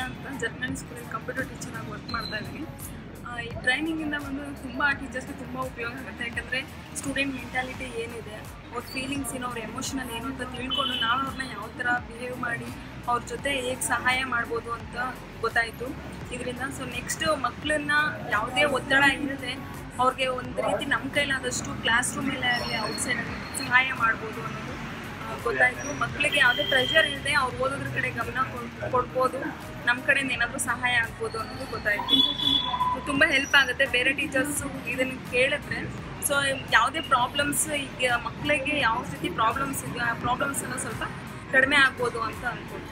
ಅಂತ ಜರ್ಮನಿ ಸ್ಕೂಲಲ್ಲಿ computer teacher ಆಗಿ ವರ್ಕ್ ಮಾಡ್ತಾ ಇದ್ದೀನಿ ಆ, ಈ ಟ್ರೈನಿಂಗಿಂದ ಬಂದು ತುಂಬ ಟೀಚರ್ಸ್ಗೆ ತುಂಬ ಉಪಯೋಗ ಆಗುತ್ತೆ ಯಾಕಂದರೆ ಸ್ಟೂಡೆಂಟ್ ಮೆಂಟಾಲಿಟಿ ಏನಿದೆ ಅವ್ರ ಫೀಲಿಂಗ್ಸ್ ಏನು ಅವ್ರ ಎಮೋಷನಲ್ ಏನು ಅಂತ ತಿಳ್ಕೊಂಡು ನಾವು ಅವ್ರನ್ನ ಯಾವ ಥರ ಬಿಹೇವ್ ಮಾಡಿ ಅವ್ರ ಜೊತೆ ಹೇಗೆ ಸಹಾಯ ಮಾಡ್ಬೋದು ಅಂತ ಗೊತ್ತಾಯಿತು ಇದರಿಂದ ಸೊ ನೆಕ್ಸ್ಟ್ ಮಕ್ಕಳನ್ನ ಯಾವುದೇ ಒತ್ತಡ ಇಲ್ಲದೆ ಅವ್ರಿಗೆ ಒಂದು ರೀತಿ ನಮ್ಮ ಕೈಲಾದಷ್ಟು ಕ್ಲಾಸ್ ರೂಮಲ್ಲೇ ಆಗಲಿ ಔಟ್ಸೈಡಲ್ಲಿ ಸಹಾಯ ಮಾಡ್ಬೋದು ಅನ್ನೋದು ಆ, ಗೊತ್ತಾಯಿತು ಮಕ್ಕಳಿಗೆ ಯಾವುದೇ ಪ್ರೆಷರ್ ಇಲ್ಲದೆ ಅವ್ರು ಓದೋದ್ರ ಕಡೆ ಗಮನ ಕೊಡ್- ಕೊಡ್ಬೋದು ನಮ್ಮ ಕಡೆಯಿಂದ ಏನಾದರೂ ಸಹಾಯ ಆಗ್ಬೋದು ಅನ್ನೋದು ಗೊತ್ತಾಯಿತು ತುಂಬ ಹೆಲ್ಪ್ ಆಗುತ್ತೆ ಬೇರೆ ಟೀಚರ್ಸು ಇದನ್ನು ಕೇಳಿದ್ರೆ ಸೊ ಯಾವುದೇ ಪ್ರಾಬ್ಲಮ್ಸ್ ಈಗ ಮಕ್ಕಳಿಗೆ ಯಾವ ರೀತಿ ಪ್ರಾಬ್ಲಮ್ಸ್ ಇದೆಯೋ ಆ ಪ್ರಾಬ್ಲಮ್ಸನ್ನು ಸ್ವಲ್ಪ ಕಡಿಮೆ ಆಗ್ಬೋದು ಅಂತ ಅನ್ಕೋತೀನಿ